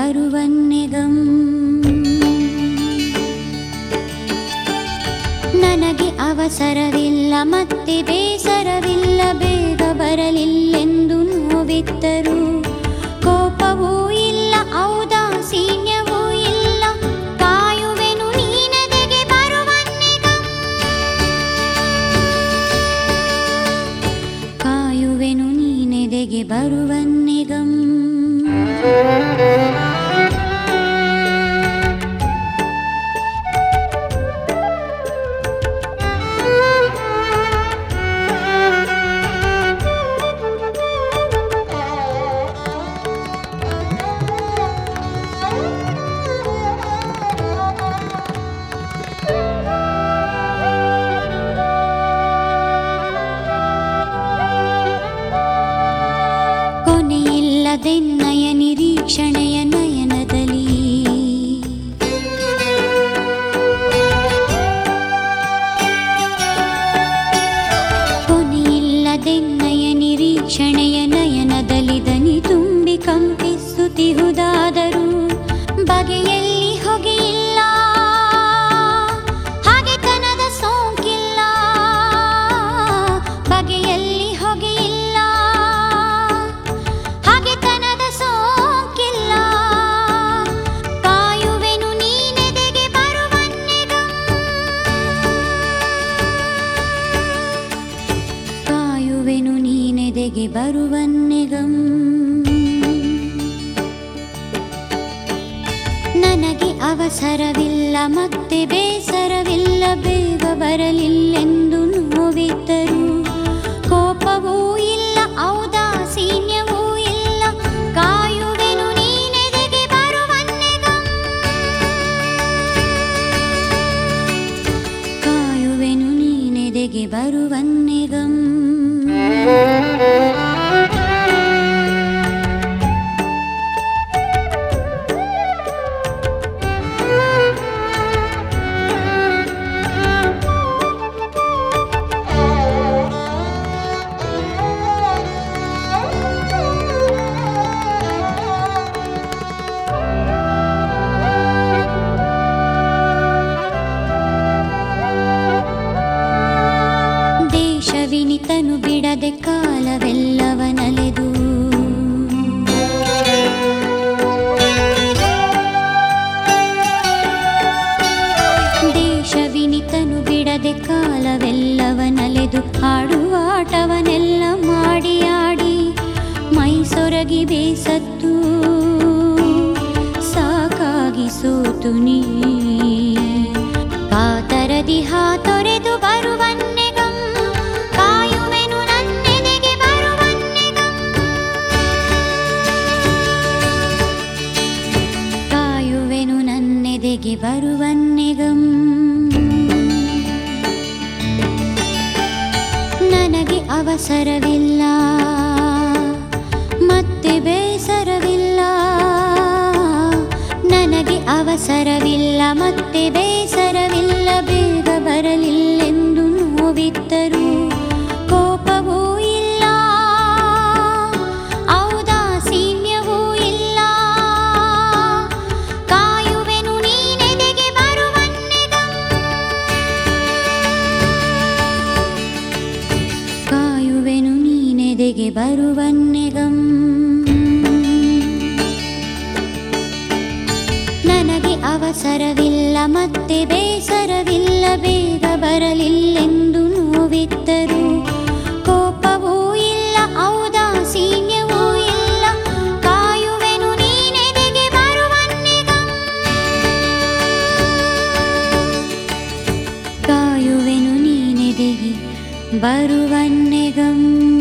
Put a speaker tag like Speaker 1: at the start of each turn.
Speaker 1: ಬರುವನ್ನೆಗಂ ನನಗೆ ಅವಸರವಿಲ್ಲ ಮತ್ತೆ ಬೇಸರವಿಲ್ಲ ಬೇಗ ಬರಲಿಲ್ಲೆಂದು ನೋವಿದ್ದರು ಕೋಪವೂ ಇಲ್ಲ ಔದಾಸೀನ್ಯವೂ ಇಲ್ಲ ಕಾಯುವೆನು ನೀನೆದೆಗೆ ಬರುವನ್ನೆಗಂ ಕಾಯುವೆನು ನೀನೆದೆಗೆ ಬರುವನ್ನೆಗಂ ಕೊನೆಯಿಲ್ಲದೆನ್ನಯ ನಿರೀಕ್ಷಣೆಯ ನಯನದಲ್ಲಿ ಕೊನೆಯಿಲ್ಲದೆನ್ನಯ ನಿರೀಕ್ಷಣೆಯ ನಯನದಲ್ಲಿ ದನಿ ತುಂಬಿ ಕಂಪಿಸುತ್ತಿಹುದಾದರೂ ಬಗೆಯಲ್ಲಿ ಹೊಗೆಯಿಲ್ಲ ಹಾಗೆತನದ ಸೋಂಕಿಲ್ಲ ಬಗೆಯಲ್ಲಿ ಹೊಗೆಯಿಲ್ಲ ಹಾಗೆತನದ ಸೋಂಕಿಲ್ಲ ಕಾಯುವೆನು ನೀನೆದೆಗೆ ಬರುವನ್ನೆಗಂ ಕಾಯುವೆನು ನೀನೆದೆಗೆ ಬರುವನ್ನೆಗಂ ನನಗೆ ಅವಸರವಿಲ್ಲ ಮತ್ತೆ ಬೇಸರವಿಲ್ಲ ಬೇಗ ಬರಲಿಲ್ಲೆಂದು ನೋವಿದ್ದರು ಕೋಪವೂ ಇಲ್ಲ ಔದಾಸೀನ್ಯವೂ ಇಲ್ಲ ಕಾಯುವೆನು ನೀನೆದೆಗೆ ಬರುವನ್ನೆಗಂ ಕಾಯುವೆನು ನೀನೆದೆಗೆ ಬರುವನ್ನೆಗಂ ದೇಶವಿನಿತನು ಬಿಡದೆ ಕಾಲವೆಲ್ಲವನಲೆದು ದೇಶವಿನಿತನು ಬಿಡದೆ ಕಾಲವೆಲ್ಲವನಲೆದು ಆಡುವ ಆಟವನೆಲ್ಲ ಮಾಡಿ ಆಡಿ ಮೈಸೊರಗಿ ಬೇಸತ್ತು ಸಾಕಾಗಿ ಸೋತು ನೀ ಕಾತರದಿ ಹಾತೊರೆದು ಬರುವನ್ನೆಗಂ ಕಾಯುವೆನು ನನ್ನೆದೆಗೆ ಬರುವನ್ನೆಗಂ ಕಾಯುವೆನು ನನ್ನೆದೆಗೆ ಬರುವನ್ನೆಗಂ ನನಗೆ ಅವಸರವಿಲ್ಲ ಮತ್ತೆ ಬೇಸರವಿಲ್ಲ ನನಗೆ ಅವಸರವಿಲ್ಲ ಮತ್ತೆ ಬೇಸರವಿಲ್ಲ ಬೇಗ ಬರಲಿಲ್ಲೆಂದು ನೋವಿದ್ದರು ಕೋಪವೂ ಇಲ್ಲ ಔದಾಸೀನ್ಯವೂ ಇಲ್ಲ ಕಾಯುವೆನು ನೀನೆದೆಗೆ ಬರುವನ್ನೆಗಂ ಕಾಯುವೆನು ನೀನೆದೆಗೆ ಬರುವನ್ನೆಗಂ ನನಗೆ ಅವಸರವಿಲ್ಲ ಮತ್ತೆ ಬೇಸರವಿಲ್ಲ ಬೇಗ ಬರಲಿಲ್ಲೆಂದು ನೋವಿದ್ದರು ಕೋಪವೂ ಇಲ್ಲ ಔದಾಸೀನ್ಯವೂ ಇಲ್ಲ ಕಾಯುವೆನು ನೀನೆದೆಗೆ ಬರುವನ್ನೆಗಂ ಕಾಯುವೆನು ನೀನೆದೆಗೆ ಬರುವನ್ನೆಗಂ